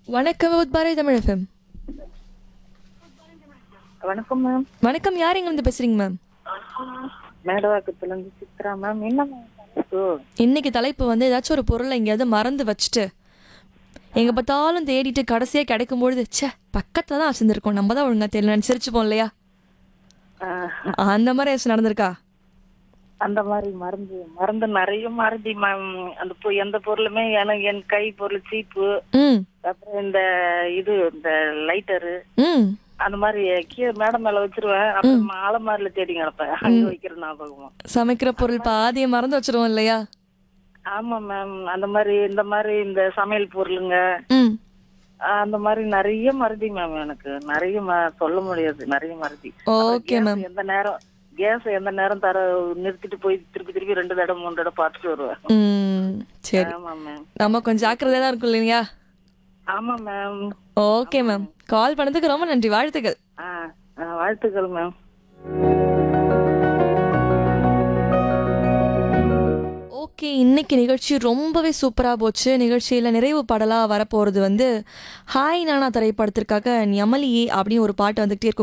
வணக்கம் உத்பாரதி தமிழ் எஃப்எம் வணக்கம் மேம் வணக்கம் யார் எங்கேருந்து பேசுறீங்க மேம் மேடவாக்கத்துல இருந்து சித்ரா மேம் என்ன மேம் தலைப்பு? இன்னைக்கு தலைப்பு வந்து ஏதாச்சும் ஒரு பொருளை எங்கேயாவது மறந்து வச்சுட்டு எங்க பார்த்தாலும் தேடிட்டு கடைசியா கிடைக்கும் பொழுது ச்சே பக்கத்துல தான் வச்சிருந்துருக்கோம் நம்ம தான் ஒழுங்கா தெரியல சிரிச்சுப்போம் இல்லையா ஆஹ், அந்த மாதிரி ஏதாச்சும் நடந்திருக்கா அந்த மாதிரி மருந்து மருந்து நிறைய மருந்து மேம் அந்த பொ- எந்த பொருளுமே எனக்கு என் கை பொருள் சீப்பு ம் அப்புறம் இந்த இது இந்த லைட்டரு ம் அந்த மாதிரி கீழே மேடம் மேல வச்சிருவேன் அப்புறம் ஆலமாரில தேடி கிடப்பேன் அங்க வைக்கிற ஞாபகமா சமைக்கிற பொருள் பாதியை மறந்து வச்சிருவோம் இல்லையா ஆமா மேம் அந்த மாதிரி இந்த மாதிரி இந்த சமையல் பொருளுங்க ம் ஆஹ், அந்த மாதிரி நிறைய மருதி மேம் எனக்கு நிறைய ம- சொல்ல முடியாது நிறைய மருதி ஓகே gas மேம் எந்த நேரம் கேஸ் எந்த நேரம் தர நிறுத்திட்டு போய் திருப்பி திருப்பி ரெண்டு தடவை மூணு தடவை பார்த்துட்டு வருவேன் ம் சரி ஆமா மேம் நம்ம கொஞ்சம் ஜாக்கிரதையா தான் இருக்கும் இல்லையா ஆமா மேம் ஓகே மேம் கால் பண்ணதுக்கு ரொம்ப நன்றி வாழ்த்துக்கள் ஆ ஆ, வாழ்த்துக்கள் மேம் ஓகே இன்னைக்கு நிகழ்ச்சி ரொம்பவே சூப்பராக போச்சு நிகழ்ச்சியில் நிறைவு பாடலாக வரப்போகிறது வந்து ஹாய் நானா திரைப்படத்திற்காக ஞமலி அப்படின்னு ஒரு பாட்டு வந்துகிட்டே இருக்கும்